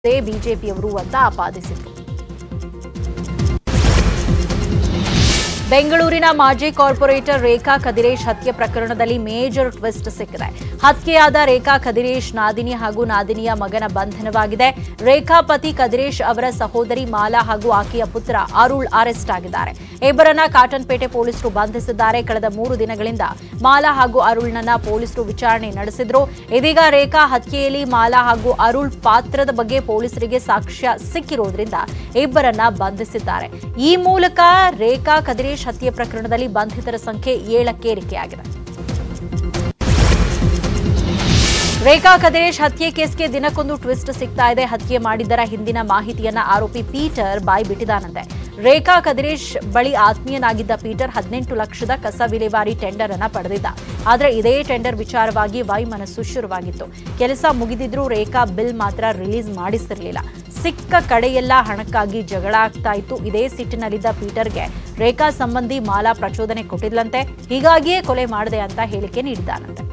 ಬಿಜೆಪಿಯವರು ಅಂತ ಆಪಾದಿಸಿದರು ಬೆಂಗಳೂರಿನ ಮಾಜಿ ಕಾರ್ಪೊರೇಟರ್ ರೇಖಾ ಕದಿರೇಶ್ ಹತ್ಯೆ ಪ್ರಕರಣದಲ್ಲಿ ಮೇಜರ್ ಟ್ವಿಸ್ಟ್ ಸಿಕ್ಕಿದೆ ಹತ್ಯೆಯಾದ ರೇಖಾ ಕದಿರೇಶ್ ನಾದಿನಿ ಹಾಗೂ ನಾದಿನಿಯ ಮಗನ ಬಂಧನವಾಗಿದೆ ರೇಖಾ ಪತಿ ಕದಿರೇಶ್ ಅವರ ಸಹೋದರಿ ಮಾಲಾ ಹಾಗೂ ಆಕೆಯ ಪುತ್ರ ಅರುಳ್ ಅರೆಸ್ಟ್ ಆಗಿದ್ದಾರೆ ಇಬ್ಬರನ್ನ ಕಾಟನ್ಪೇಟೆ ಪೊಲೀಸರು ಬಂಧಿಸಿದ್ದಾರೆ ಕಳೆದ ಮೂರು ದಿನಗಳಿಂದ ಮಾಲಾ ಹಾಗೂ ಅರುಳ್ನನ್ನ ಪೊಲೀಸರು ವಿಚಾರಣೆ ನಡೆಸಿದ್ರು ಇದೀಗ ರೇಖಾ ಹತ್ಯೆಯಲ್ಲಿ ಮಾಲಾ ಹಾಗೂ ಅರುಳ್ ಪಾತ್ರದ ಬಗ್ಗೆ ಪೊಲೀಸರಿಗೆ ಸಾಕ್ಷ್ಯ ಸಿಕ್ಕಿರೋದ್ರಿಂದ ಇಬ್ಬರನ್ನ ಬಂಧಿಸಿದ್ದಾರೆ ಈ ಮೂಲಕ ರೇಖಾ ಕದಿರೇಶ್ ಹತ್ಯೆ ಪ್ರಕರಣದಲ್ಲಿ ಬಂಧಿತರ ಸಂಖ್ಯೆ ಏಳಕ್ಕೇರಿಕೆಯಾಗಿದೆ ರೇಖಾ ಕದಿರೇಶ್ ಹತ್ಯೆ ಕೇಸ್ಗೆ ದಿನಕ್ಕೊಂದು ಟ್ವಿಸ್ಟ್ ಸಿಗ್ತಾ ಇದೆ ಹತ್ಯೆ ಮಾಡಿದ್ದರ ಹಿಂದಿನ ಮಾಹಿತಿಯನ್ನ ಆರೋಪಿ ಪೀಟರ್ ಬಾಯ್ ಬಿಟ್ಟಿದ್ದಾನಂತೆ ರೇಖಾ ಕದಿರೇಶ್ ಬಳಿ ಆತ್ಮೀಯನಾಗಿದ್ದ ಪೀಟರ್ ಹದಿನೆಂಟು ಲಕ್ಷದ ಕಸ ವಿಲೇವಾರಿ ಟೆಂಡರ್ ಅನ್ನ ಪಡೆದಿದ್ದ ಆದ್ರೆ ಇದೇ ಟೆಂಡರ್ ವಿಚಾರವಾಗಿ ವೈಮನಸ್ಸು ಶುರುವಾಗಿತ್ತು ಕೆಲಸ ಮುಗಿದಿದ್ರೂ ರೇಖಾ ಬಿಲ್ ಮಾತ್ರ ರಿಲೀಸ್ ಮಾಡಿಸಿರಲಿಲ್ಲ ಸಿಕ್ಕ ಕಡೆಯೆಲ್ಲ ಹಣಕ್ಕಾಗಿ ಜಗಳ ಆಗ್ತಾ ಇತ್ತು ಇದೇ ಸಿಟ್ಟಿನಲ್ಲಿದ್ದ ಪೀಟರ್ಗೆ ರೇಖಾ ಸಂಬಂಧಿ ಮಾಲಾ ಪ್ರಚೋದನೆ ಕೊಟ್ಟಿದ್ಲಂತೆ ಹೀಗಾಗಿಯೇ ಕೊಲೆ ಮಾಡಿದೆ ಅಂತ ಹೇಳಿಕೆ ನೀಡಿದ್ದಾನಂತೆ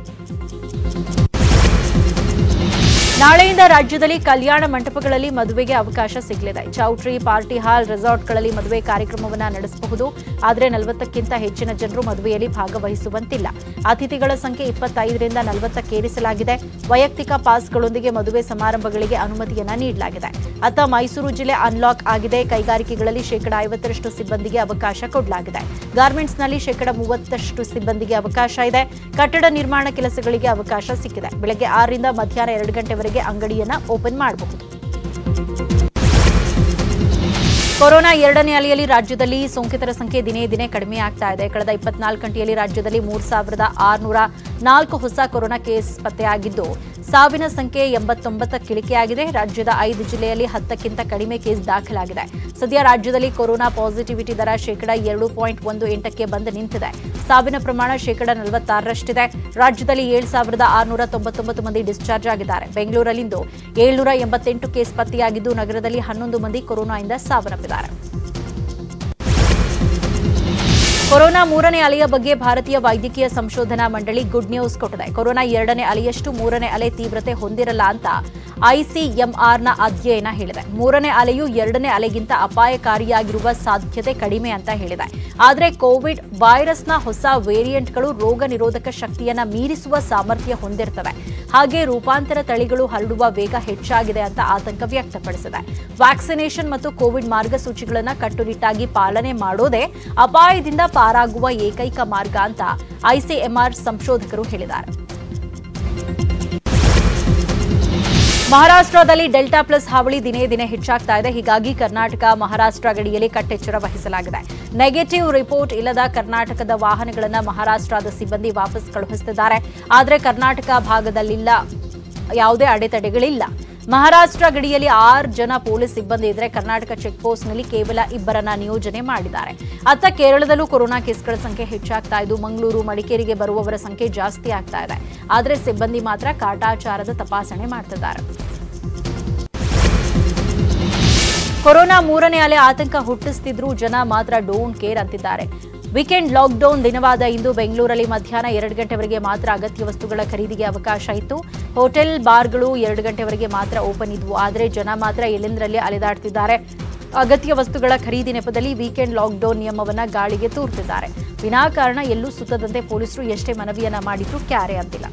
ನಾಳೆಯಿಂದ ರಾಜ್ಯದಲ್ಲಿ ಕಲ್ಯಾಣ ಮಂಟಪಗಳಲ್ಲಿ ಮದುವೆಗೆ ಅವಕಾಶ ಸಿಗಲಿದೆ ಚೌಟ್ರಿ ಪಾರ್ಟಿ ಹಾಲ್ ರೆಸಾರ್ಟ್ಗಳಲ್ಲಿ ಮದುವೆ ಕಾರ್ಯಕ್ರಮವನ್ನ ನಡೆಸಬಹುದು ಆದರೆ ನಲವತ್ತಕ್ಕಿಂತ ಹೆಚ್ಚಿನ ಜನರು ಮದುವೆಯಲ್ಲಿ ಭಾಗವಹಿಸುವಂತಿಲ್ಲ ಅತಿಥಿಗಳ ಸಂಖ್ಯೆ ಇಪ್ಪತ್ತೈದರಿಂದ ನಲವತ್ತಕ್ಕೇರಿಸಲಾಗಿದೆ ವೈಯಕ್ತಿಕ ಪಾಸ್ಗಳೊಂದಿಗೆ ಮದುವೆ ಸಮಾರಂಭಗಳಿಗೆ ಅನುಮತಿಯನ್ನ ನೀಡಲಾಗಿದೆ ಅತ್ತ ಮೈಸೂರು ಜಿಲ್ಲೆ ಅನ್ಲಾಕ್ ಆಗಿದೆ ಕೈಗಾರಿಕೆಗಳಲ್ಲಿ ಶೇಕಡ ಐವತ್ತರಷ್ಟು ಸಿಬ್ಬಂದಿಗೆ ಅವಕಾಶ ಕೊಡಲಾಗಿದೆ ಗಾರ್ಮೆಂಟ್ಸ್ನಲ್ಲಿ ಶೇಕಡ ಮೂವತ್ತಷ್ಟು ಸಿಬ್ಬಂದಿಗೆ ಅವಕಾಶ ಇದೆ ಕಟ್ಟಡ ನಿರ್ಮಾಣ ಕೆಲಸಗಳಿಗೆ ಅವಕಾಶ ಸಿಕ್ಕಿದೆ ಬೆಳಗ್ಗೆ ಆರರಿಂದ ಮಧ್ಯಾಹ್ನ ಎರಡು ಗಂಟೆವರೆಗೆ ಅಂಗಡಿಯನ್ನ ಓಪನ್ ಮಾಡಬಹುದು ಕೊರೋನಾ ಎರಡನೇ ಅಲೆಯಲ್ಲಿ ರಾಜ್ಯದಲ್ಲಿ ಸೋಂಕಿತರ ಸಂಖ್ಯೆ ದಿನೇ ದಿನೇ ಕಡಿಮೆ ಆಗ್ತಾ ಇದೆ ಕಳೆದ ಇಪ್ಪತ್ನಾಲ್ಕು ಗಂಟೆಯಲ್ಲಿ ರಾಜ್ಯದಲ್ಲಿ ಮೂರು ಸಾವಿರದ ಆರುನೂರ ನಾಲ್ಕು ಹೊಸ ಕೊರೋನಾ ಕೇಸ್ ಪತ್ತೆಯಾಗಿದ್ದು ಸಾವಿನ ಸಂಖ್ಯೆ ಎಂಬತ್ತೊಂಬತ್ತಕ್ಕಿಳಿಕೆಯಾಗಿದೆ ರಾಜ್ಯದ ಐದು ಜಿಲ್ಲೆಯಲ್ಲಿ ಹತ್ತಕ್ಕಿಂತ ಕಡಿಮೆ ಕೇಸ್ ದಾಖಲಾಗಿದೆ ಸದ್ಯ ರಾಜ್ಯದಲ್ಲಿ ಕೊರೋನಾ ಪಾಸಿಟಿವಿಟಿ ದರ ಶೇಕಡ ಎರಡು ಪಾಯಿಂಟ್ ಒಂದು ಎಂಟಕ್ಕೆ ಬಂದು ನಿಂತಿದೆ ಸಾವಿನ ಪ್ರಮಾಣ ಶೇಕಡ ನಲವತ್ತಾರರಷ್ಟಿದೆ ರಾಜ್ಯದಲ್ಲಿ ಏಳು ಸಾವಿರದ ಆರುನೂರ ತೊಂಬತ್ತೊಂಬತ್ತು ಮಂದಿ ಡಿಸ್ಚಾರ್ಜ್ ಆಗಿದ್ದಾರೆ ಬೆಂಗಳೂರಲ್ಲಿಂದು ಏಳ್ನೂರ ಎಂಬತ್ತೆಂಟು ಕೇಸ್ ಪತ್ತೆಯಾಗಿದ್ದು ನಗರದಲ್ಲಿ ಹನ್ನೊಂದು ಮಂದಿ ಕೊರೋನಾದಿಂದ ಸಾವನ್ನಪ್ಪಿದ್ದಾರೆ ಕೊರೋನಾ ಮೂರನೇ ಅಲೆಯ ಬಗ್ಗೆ ಭಾರತೀಯ ವೈದ್ಯಕೀಯ ಸಂಶೋಧನಾ ಮಂಡಳಿ ಗುಡ್ ನ್ಯೂಸ್ ಕೊಟ್ಟಿದೆ ಕೊರೋನಾ ಎರಡನೇ ಅಲೆಯಷ್ಟು ಮೂರನೇ ಅಲೆ ತೀವ್ರತೆ ಹೊಂದಿರಲ್ಲ ಅಂತ ಐಸಿಎಂಆರ್ನ ಅಧ್ಯಯನ ಹೇಳಿದೆ ಮೂರನೇ ಅಲೆಯು ಎರಡನೇ ಅಲೆಗಿಂತ ಅಪಾಯಕಾರಿಯಾಗಿರುವ ಸಾಧ್ಯತೆ ಕಡಿಮೆ ಅಂತ ಹೇಳಿದೆ ಆದರೆ ಕೋವಿಡ್ ವೈರಸ್ನ ಹೊಸ ವೇರಿಯಂಟ್ಗಳು ರೋಗ ನಿರೋಧಕ ಶಕ್ತಿಯನ್ನ ಮೀರಿಸುವ ಸಾಮರ್ಥ್ಯ ಹೊಂದಿರ್ತವೆ ಹಾಗೆ ರೂಪಾಂತರ ತಳಿಗಳು ಹರಡುವ ವೇಗ ಹೆಚ್ಚಾಗಿದೆ ಅಂತ ಆತಂಕ ವ್ಯಕ್ತಪಡಿಸಿದೆ ವ್ಯಾಕ್ಸಿನೇಷನ್ ಮತ್ತು ಕೋವಿಡ್ ಮಾರ್ಗಸೂಚಿಗಳನ್ನು ಕಟ್ಟುನಿಟ್ಟಾಗಿ ಪಾಲನೆ ಮಾಡೋದೇ ಅಪಾಯದಿಂದ ಪಾರಾಗುವ ಏಕೈಕ ಮಾರ್ಗ ಅಂತ ಐಸಿಎಂಆರ್ ಸಂಶೋಧಕರು ಹೇಳಿದ್ದಾರೆ ಮಹಾರಾಷ್ಟ್ರದಲ್ಲಿ ಡೆಲ್ಟಾ ಪ್ಲಸ್ ಹಾವಳಿ ದಿನೇ ದಿನೇ ಹೆಚ್ಚಾಗ್ತಾ ಇದೆ ಹೀಗಾಗಿ ಕರ್ನಾಟಕ ಮಹಾರಾಷ್ಟ್ರ ಗಡಿಯಲ್ಲಿ ಕಟ್ಟೆಚ್ಚರ ವಹಿಸಲಾಗಿದೆ ನೆಗೆಟಿವ್ ರಿಪೋರ್ಟ್ ಇಲ್ಲದ ಕರ್ನಾಟಕದ ವಾಹನಗಳನ್ನು ಮಹಾರಾಷ್ಟ್ರದ ಸಿಬ್ಬಂದಿ ವಾಪಸ್ ಕಳುಹಿಸುತ್ತಿದ್ದಾರೆ ಆದರೆ ಕರ್ನಾಟಕ ಭಾಗದಲ್ಲಿಲ್ಲ ಯಾವುದೇ ಅಡೆತಡೆಗಳಿಲ್ಲ ಮಹಾರಾಷ್ಟ್ರ ಗಡಿಯಲ್ಲಿ ಆರು ಜನ ಪೊಲೀಸ್ ಸಿಬ್ಬಂದಿ ಇದ್ರೆ ಕರ್ನಾಟಕ ಚೆಕ್ ಪೋಸ್ಟ್ನಲ್ಲಿ ಕೇವಲ ಇಬ್ಬರನ್ನ ನಿಯೋಜನೆ ಮಾಡಿದ್ದಾರೆ ಅತ್ತ ಕೇರಳದಲ್ಲೂ ಕೊರೋನಾ ಕೇಸ್ಗಳ ಸಂಖ್ಯೆ ಹೆಚ್ಚಾಗ್ತಾ ಇದ್ದು ಮಂಗಳೂರು ಮಡಿಕೇರಿಗೆ ಬರುವವರ ಸಂಖ್ಯೆ ಜಾಸ್ತಿ ಆಗ್ತಾ ಇದೆ ಆದರೆ ಸಿಬ್ಬಂದಿ ಮಾತ್ರ ಕಾಟಾಚಾರದ ತಪಾಸಣೆ ಮಾಡ್ತಿದ್ದಾರೆ ಕೊರೋನಾ ಮೂರನೇ ಅಲೆ ಆತಂಕ ಹುಟ್ಟಿಸ್ತಿದ್ರೂ ಜನ ಮಾತ್ರ ಡೋಂಟ್ ಕೇರ್ ಅಂತಿದ್ದಾರೆ ವೀಕೆಂಡ್ ಲಾಕ್ಡೌನ್ ದಿನವಾದ ಇಂದು ಬೆಂಗಳೂರಲ್ಲಿ ಮಧ್ಯಾಹ್ನ ಎರಡು ಗಂಟೆವರೆಗೆ ಮಾತ್ರ ಅಗತ್ಯ ವಸ್ತುಗಳ ಖರೀದಿಗೆ ಅವಕಾಶ ಇತ್ತು ಹೋಟೆಲ್ ಬಾರ್ಗಳು ಎರಡು ಗಂಟೆವರೆಗೆ ಮಾತ್ರ ಓಪನ್ ಇದ್ವು ಆದರೆ ಜನ ಮಾತ್ರ ಎಲ್ಲೆಂದರಲ್ಲಿ ಅಲೆದಾಡ್ತಿದ್ದಾರೆ ಅಗತ್ಯ ವಸ್ತುಗಳ ಖರೀದಿ ನೆಪದಲ್ಲಿ ವೀಕೆಂಡ್ ಲಾಕ್ಡೌನ್ ನಿಯಮವನ್ನ ಗಾಳಿಗೆ ತೂರ್ತಿದ್ದಾರೆ ವಿನಾಕಾರಣ ಎಲ್ಲೂ ಸುತ್ತದಂತೆ ಪೊಲೀಸರು ಎಷ್ಟೇ ಮನವಿಯನ್ನ ಮಾಡಿದ್ರೂ ಕ್ಯಾರೆ ಅಂತಿಲ್ಲ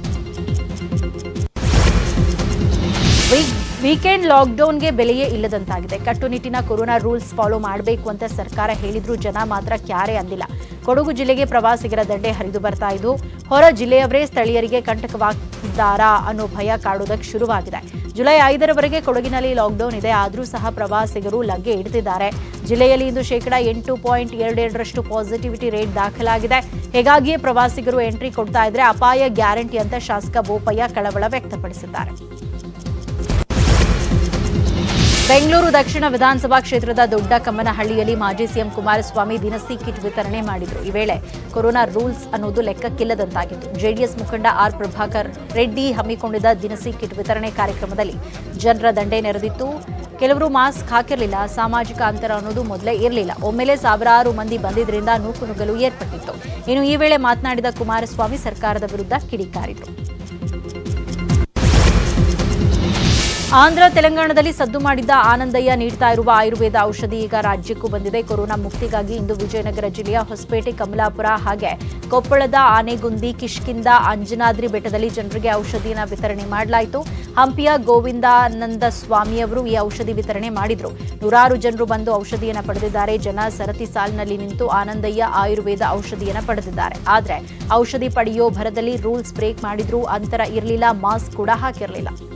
ವೀಕ್- ವೀಕೆಂಡ್ ಲಾಕ್ಡೌನ್ಗೆ ಬೆಲೆಯೇ ಇಲ್ಲದಂತಾಗಿದೆ ಕಟ್ಟುನಿಟ್ಟಿನ ಕೊರೋನಾ ರೂಲ್ಸ್ ಫಾಲೋ ಮಾಡಬೇಕು ಅಂತ ಸರ್ಕಾರ ಹೇಳಿದ್ರೂ ಜನ ಮಾತ್ರ ಕ್ಯಾರೆ ಅಂದಿಲ್ಲ ಕೊಡಗು ಜಿಲ್ಲೆಗೆ ಪ್ರವಾಸಿಗರ ದಂಡೆ ಹರಿದು ಬರ್ತಾ ಇದ್ದು ಹೊರ ಜಿಲ್ಲೆಯವರೇ ಸ್ಥಳೀಯರಿಗೆ ಕಂಟಕವಾಗಿದ್ದಾರಾ ಅನ್ನೋ ಭಯ ಕಾಡೋದಕ್ಕೆ ಶುರುವಾಗಿದೆ ಜುಲೈ ಐದರವರೆಗೆ ಕೊಡಗಿನಲ್ಲಿ ಲಾಕ್ಡೌನ್ ಇದೆ ಆದರೂ ಸಹ ಪ್ರವಾಸಿಗರು ಲಗ್ಗೆ ಇಡ್ತಿದ್ದಾರೆ ಜಿಲ್ಲೆಯಲ್ಲಿ ಇಂದು ಶೇಕಡಾ ಎಂಟು ಪಾಯಿಂಟ್ ಎರಡೆರಡರಷ್ಟು ಪಾಸಿಟಿವಿಟಿ ರೇಟ್ ದಾಖಲಾಗಿದೆ ಹೀಗಾಗಿಯೇ ಪ್ರವಾಸಿಗರು ಎಂಟ್ರಿ ಕೊಡ್ತಾ ಇದ್ರೆ ಅಪಾಯ ಗ್ಯಾರಂಟಿ ಅಂತ ಶಾಸಕ ಬೋಪಯ್ಯ ಕಳವಳ ವ್ಯಕ್ತಪಡಿಸಿದ್ದಾರೆ ಬೆಂಗಳೂರು ದಕ್ಷಿಣ ವಿಧಾನಸಭಾ ಕ್ಷೇತ್ರದ ದೊಡ್ಡ ಕಮ್ಮನಹಳ್ಳಿಯಲ್ಲಿ ಮಾಜಿ ಸಿಎಂ ಕುಮಾರಸ್ವಾಮಿ ದಿನಸಿ ಕಿಟ್ ವಿತರಣೆ ಮಾಡಿದರು ಈ ವೇಳೆ ಕೊರೋನಾ ರೂಲ್ಸ್ ಅನ್ನೋದು ಲೆಕ್ಕಕ್ಕಿಲ್ಲದಂತಾಗಿತ್ತು ಜೆಡಿಎಸ್ ಮುಖಂಡ ಆರ್ ಪ್ರಭಾಕರ್ ರೆಡ್ಡಿ ಹಮ್ಮಿಕೊಂಡಿದ್ದ ದಿನಸಿ ಕಿಟ್ ವಿತರಣೆ ಕಾರ್ಯಕ್ರಮದಲ್ಲಿ ಜನರ ದಂಡೆ ನೆರೆದಿತ್ತು ಕೆಲವರು ಮಾಸ್ಕ್ ಹಾಕಿರಲಿಲ್ಲ ಸಾಮಾಜಿಕ ಅಂತರ ಅನ್ನೋದು ಮೊದಲೇ ಇರಲಿಲ್ಲ ಒಮ್ಮೆಲೆ ಸಾವಿರಾರು ಮಂದಿ ಬಂದಿದ್ರಿಂದ ನೂಕುನುಗ್ಗಲು ಏರ್ಪಟ್ಟಿತ್ತು ಇನ್ನು ಈ ವೇಳೆ ಮಾತನಾಡಿದ ಕುಮಾರಸ್ವಾಮಿ ಸರ್ಕಾರದ ವಿರುದ್ಧ ಕಿಡಿಕಾರಿದರು ಆಂಧ್ರ ತೆಲಂಗಾಣದಲ್ಲಿ ಸದ್ದು ಮಾಡಿದ್ದ ಆನಂದಯ್ಯ ನೀಡ್ತಾ ಇರುವ ಆಯುರ್ವೇದ ಔಷಧಿ ಈಗ ರಾಜ್ಯಕ್ಕೂ ಬಂದಿದೆ ಕೊರೋನಾ ಮುಕ್ತಿಗಾಗಿ ಇಂದು ವಿಜಯನಗರ ಜಿಲ್ಲೆಯ ಹೊಸಪೇಟೆ ಕಮಲಾಪುರ ಹಾಗೆ ಕೊಪ್ಪಳದ ಆನೆಗುಂದಿ ಕಿಷ್ಕಿಂದ ಅಂಜನಾದ್ರಿ ಬೆಟ್ಟದಲ್ಲಿ ಜನರಿಗೆ ಔಷಧಿಯನ್ನು ವಿತರಣೆ ಮಾಡಲಾಯಿತು ಹಂಪಿಯ ಗೋವಿಂದಾನಂದ ಸ್ವಾಮಿಯವರು ಈ ಔಷಧಿ ವಿತರಣೆ ಮಾಡಿದ್ರು ನೂರಾರು ಜನರು ಬಂದು ಔಷಧಿಯನ್ನು ಪಡೆದಿದ್ದಾರೆ ಜನ ಸರತಿ ಸಾಲಿನಲ್ಲಿ ನಿಂತು ಆನಂದಯ್ಯ ಆಯುರ್ವೇದ ಔಷಧಿಯನ್ನು ಪಡೆದಿದ್ದಾರೆ ಆದ್ರೆ ಔಷಧಿ ಪಡೆಯೋ ಭರದಲ್ಲಿ ರೂಲ್ಸ್ ಬ್ರೇಕ್ ಮಾಡಿದ್ರು ಅಂತರ ಇರಲಿಲ್ಲ ಮಾಸ್ಕ್ ಕೂಡ ಹಾಕಿರಲಿಲ್ಲ